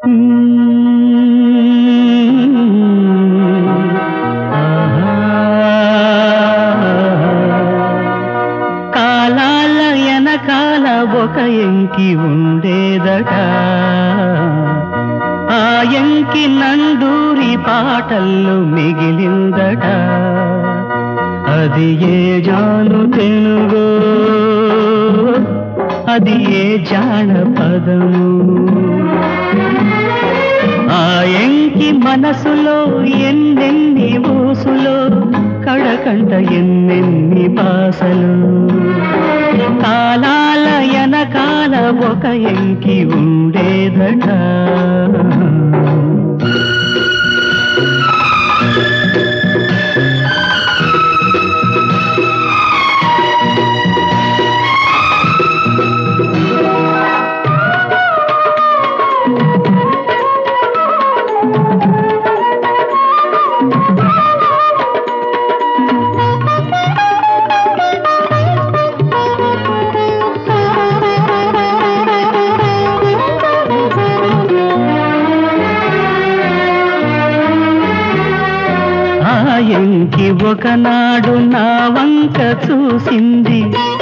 కాలాల వెనకాల ఒక ఎంకి ఉండేదట ఆ ఎంకి నందూరి పాటల్లో మిగిలిందట అది ఏ జాను తెనుగో అది ఏ జానపదము ఆ ఎంకి మనసులో ఎన్నెన్ని ఊసులో కడకంట ఎన్నెన్ని భాషలు కాలాల వెనకాల ఒక ఎంకి ఉండేదట ఆ ఎంకి ఒకనాడు నా వంక చూసింది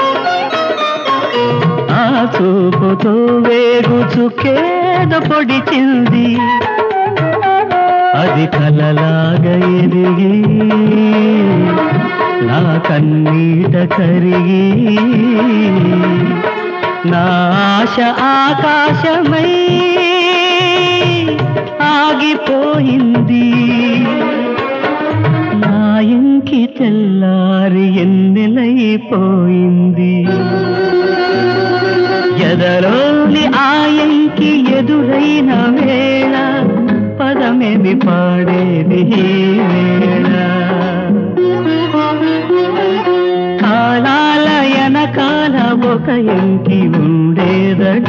ఆ చూపుతో వేగు చుక్కేద పొడిచింది అది కలలాగా ఎరిగి నా కన్నీట కరిగి నా ఆశ ఆకాశమై ఆగిపోయింది నా ఇంకి తెల్లారి ఎన్నెలైపోయింది ఎదలోని ఆయంకి ఎదురైన వేళ పదమేమి పాడేది ఈ వేళ కాలాల వెనకాల ఒక ఎంకి ఉండేదట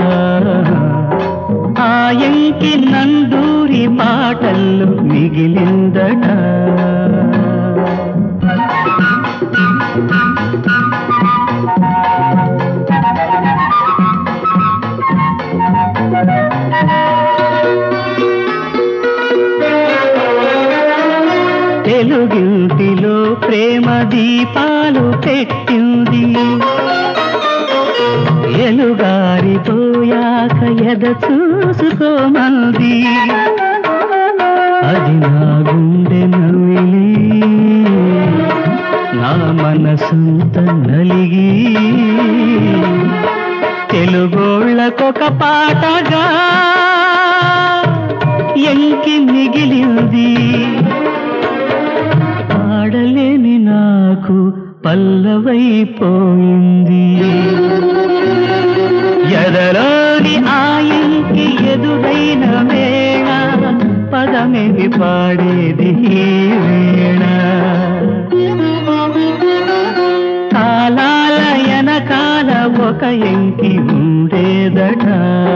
ఆ ఎంకి నందూరి పాటల్లో మిగిలిందట తెలుగింటిలో ప్రేమ దీపాలు పెట్టింది ఎలుగారిపోయాక ఎద చూసుకోమంది అది నా గుండె నవిలి నా మనసంత నలిగి తెలుగోళ్ళకొక పాటగా ఎంకి మిగిలింది పాడలేని నాకు పల్లవైపోయింది ఎదలోని ఆయంకి ఎదురైన వేళ పదమేమి పాడేది ఈ వేళ కాలాల వెనకాల ఒక ఎంకి ఉండేదట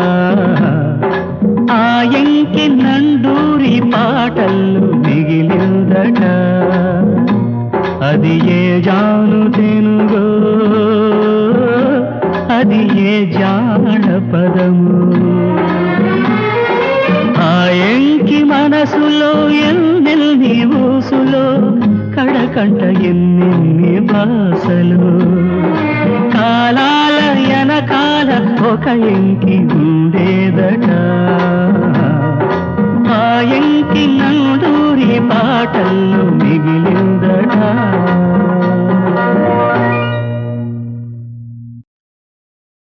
ఆ ఎంకి నందూరి పాటల్లో మిగిలిందట అది ఏ జాను తెనుగో అది ఏ జానపదము ఆ ఎంకి మనసులో ఎన్నెల్ని ఊసులో కడకంట ఎన్నెన్ని భాషలు కాలాల వెనకాల ఒక ఎంకి ఉండేదట ఆ ఎంకి నందూరి పాటల్లో మిగిలిందట